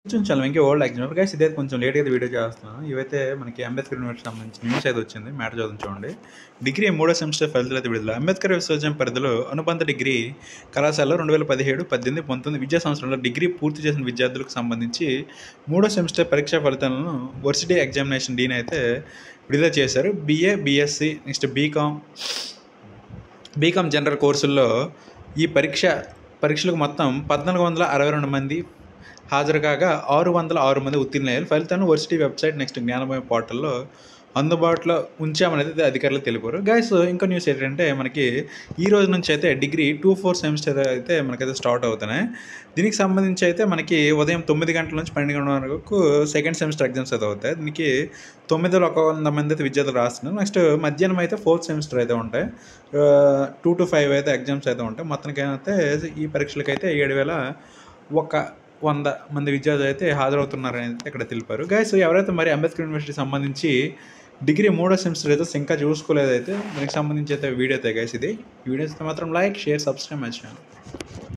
కొంచెం చాలా Venky old exam guys ఇదైతే కొంచెం లేట్గా అయితే వీడియో చేస్తున్నాను ఇవైతే మనకి అంబేద్కర్ యూనివర్సిటీ సంబంధించిన న్యూస్ అయితే వచ్చింది మ్యాటర్ చదువు చూడండి డిగ్రీ మూడో సెమిస్టర్ ఫలితాలు అయితే విడుదల అంబేద్కర్ విశ్వవిద్యాలయం పరిధిలో అనుబంధ డిగ్రీ కళాశాలలో రెండు వేల పదిహేడు పద్దెనిమిది పంతొమ్మిది విద్యా సంవత్సరంలో డిగ్రీ పూర్తి చేసిన విద్యార్థులకు సంబంధించి మూడో సెమిస్టర్ పరీక్షా ఫలితాలను వర్సిటీ ఎగ్జామినేషన్ డీన్ అయితే విడుదల చేశారు BA BSc next BCom BCom general కోర్సుల్లో ఈ పరీక్ష పరీక్షలకు మొత్తం పద్నాలుగు వందల అరవై రెండు మంది హాజరు కాగా ఆరు వందల ఆరు మంది ఉత్తీర్ణయ్యారు ఫలితాలను వర్సిటీ వెబ్సైట్ నెక్స్ట్ జ్ఞానమయ పోర్టల్లో అందుబాటులో ఉంచామనేది అయితే అధికారులు తెలిపారు గైస్ ఇంకో న్యూస్ ఏంటంటే మనకి ఈ రోజు నుంచి అయితే డిగ్రీ టూ ఫోర్ సెమిస్టర్ అయితే మనకైతే స్టార్ట్ అవుతున్నాయి దీనికి సంబంధించి అయితే మనకి ఉదయం తొమ్మిది గంటల నుంచి పన్నెండు గంటల వరకు సెకండ్ సెమిస్టర్ ఎగ్జామ్స్ అయితే అవుతాయి దీనికి తొమ్మిది వందల ఒక వంద మంది అయితే విద్యార్థులు రాస్తున్నారు నెక్స్ట్ మధ్యాహ్నం అయితే ఫోర్త్ సెమిస్టర్ అయితే ఉంటాయి టూ టు ఫైవ్ అయితే ఎగ్జామ్స్ అయితే ఉంటాయి మొత్తానికి అయితే ఈ పరీక్షలకి అయితే ఏడు వేల ఒక వంద మంది విద్యార్థులు అయితే హాజరవుతున్నారని అయితే ఇక్కడ తెలిపారు గైస్ ఎవరైతే మరి అంబేద్కర్ యూనివర్సిటీ సంబంధించి డిగ్రీ మూడో సెమిస్టర్ అయితే ఇంకా చూసుకోలేదైతే దానికి సంబంధించి అయితే వీడియో అయితే గైస్ ఇది ఈ వీడియో అయితే మాత్రం like share subscribe my channel